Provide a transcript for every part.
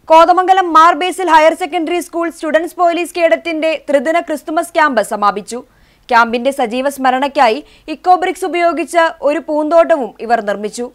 Kothamangalam Mar Basil higher secondary school students police കേഡറ്റിന്റെ ത്രിദിന Christmas camp സമാപിച്ചു ക്യാമ്പിന്റെ സജീവ സ്മരണയ്ക്കായി ഇക്കോബ്രിക്സ് ഉപയോഗിച്ച് ഒരു പൂന്തോട്ടവും ഇവർ നിർമ്മിച്ചു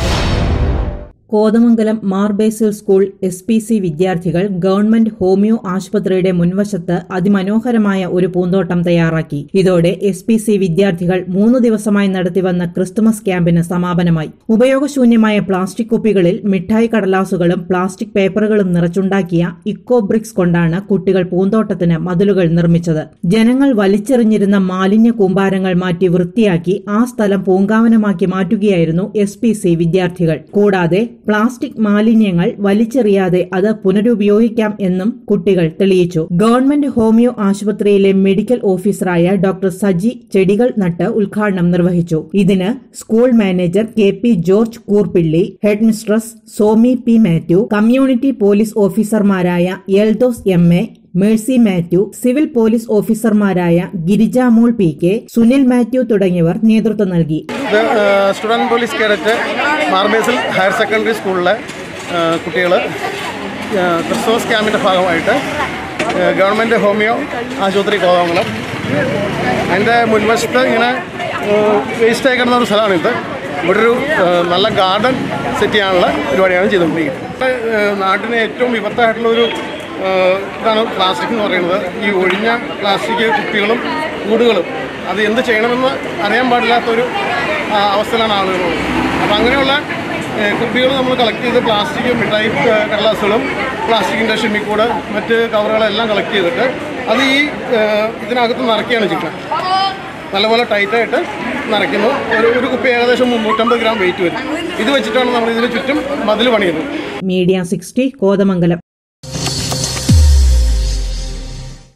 Kothamangalam Mar Basil school S P C വിദ്യാർത്ഥികൾ ഗവൺമെന്റ് ഹോമിയോ ആശുപത്രിയുടെ മുൻവശത്ത് അതിമനോഹരമായ ഒരു പൂന്തോട്ടം തയ്യാറാക്കി ഇതോടെ എസ് പി സി വിദ്യാർത്ഥികൾ മൂന്ന് ദിവസമായി നടത്തിവന്ന ക്രിസ്തുമസ് ക്യാമ്പിന് സമാപനമായി ഉപയോഗശൂന്യമായ പ്ലാസ്റ്റിക് കുപ്പികളിൽ മിഠായി കടലാസുകളും പ്ലാസ്റ്റിക് പേപ്പറുകളും നിറച്ചുണ്ടാക്കിയ ഇക്കോ ബ്രിക്സ് കൊണ്ടാണ് കുട്ടികൾ പൂന്തോട്ടത്തിന് മതിലുകൾ നിർമ്മിച്ചത് ജനങ്ങൾ വലിച്ചെറിഞ്ഞിരുന്ന മാലിന്യ കൂമ്പാരങ്ങൾ മാറ്റി വൃത്തിയാക്കി ആ സ്ഥലം പൂങ്കാവനമാക്കി മാറ്റുകയായിരുന്നു എസ് പി സി വിദ്യാർത്ഥികൾ കൂടാതെ പ്ലാസ്റ്റിക് മാലിന്യങ്ങൾ വലിച്ചെറിയാതെ അത് പുനരുപയോഗിക്കാം എന്നും കുട്ടികൾ തെളിയിച്ചു ഗവൺമെന്റ് ഹോമിയോ ആശുപത്രിയിലെ മെഡിക്കൽ ഓഫീസറായ ഡോക്ടർ സജി ചെടികൾ നട്ട് ഉദ്ഘാടനം നിർവഹിച്ചു ഇതിന് school manager K P George Koorppilly headmistress Somi P Mathew community police ഓഫീസർമാരായ Eldhose M A Mercy Mathew civil police ഓഫീസർമാരായ Girijamol P K Sunil Mathew തുടങ്ങിയവർ നേതൃത്വം നൽകി ഇത് student police cadet Mar Basil higher secondary സ്കൂളിലെ കുട്ടികൾ ക്രിസ്മസ് ക്യാമ്പിൻ്റെ ഭാഗമായിട്ട് ഏഹ്, ഗവൺമെൻറ് ഹോമിയോ ആശുപത്രി കോതമംഗലം അതിൻ്റെ മുൻവശത്ത് ഇങ്ങനെ വേസ്റ്റായി കിടന്ന ഒരു സ്ഥലമാണിത് ഇവിടെ ഒരു ഏഹ്, നല്ല ഗാർഡൻ സെറ്റ് ചെയ്യാനുള്ള പരിപാടിയാണ് ചെയ്തുകൊണ്ടിരിക്കുന്നത് ഏഹ്, നാട്ടിന് ഏറ്റവും വിപത്തായിട്ടുള്ള ഒരു ഏഹ്, ഇതാണ് പ്ലാസ്റ്റിക് എന്ന് പറയുന്നത് ഈ ഒഴിഞ്ഞ പ്ലാസ്റ്റിക് കുപ്പികളും കൂടുകളും അത് എന്ത് ചെയ്യണമെന്ന് അറിയാൻ പാടില്ലാത്തൊരു ആ, അവസ്ഥയിലാണ് ആളുകൾ അപ്പോൾ അങ്ങനെയുള്ള കുപ്പികൾ നമ്മൾ കളക്ട് ചെയ്ത് പ്ലാസ്റ്റിക് മിഠായി ഏഹ്, കടലാസുകളും പ്ലാസ്റ്റിക്കിൻ്റെ ഷിമ്മിക്കൂട് മറ്റ് കവറുകളെല്ലാം കളക്ട് ചെയ്തിട്ട് അത് ഈ ഏഹ്, ഇതിനകത്ത് നിറയ്ക്കുകയാണ് ചെയ്യുന്നത് നല്ലപോലെ ടൈറ്റായിട്ട് നിറയ്ക്കുന്നു ഒരു ഒരു കുപ്പി ഏകദേശം മുന്നൂറ്റമ്പത് ഗ്രാം വെയിറ്റ് വരും ഇത് വെച്ചിട്ടാണ് നമ്മൾ ഇതിന് ചുറ്റും മതിൽ പണിയുന്നത് മീഡിയ സിക്സ്റ്റി കോതമംഗലം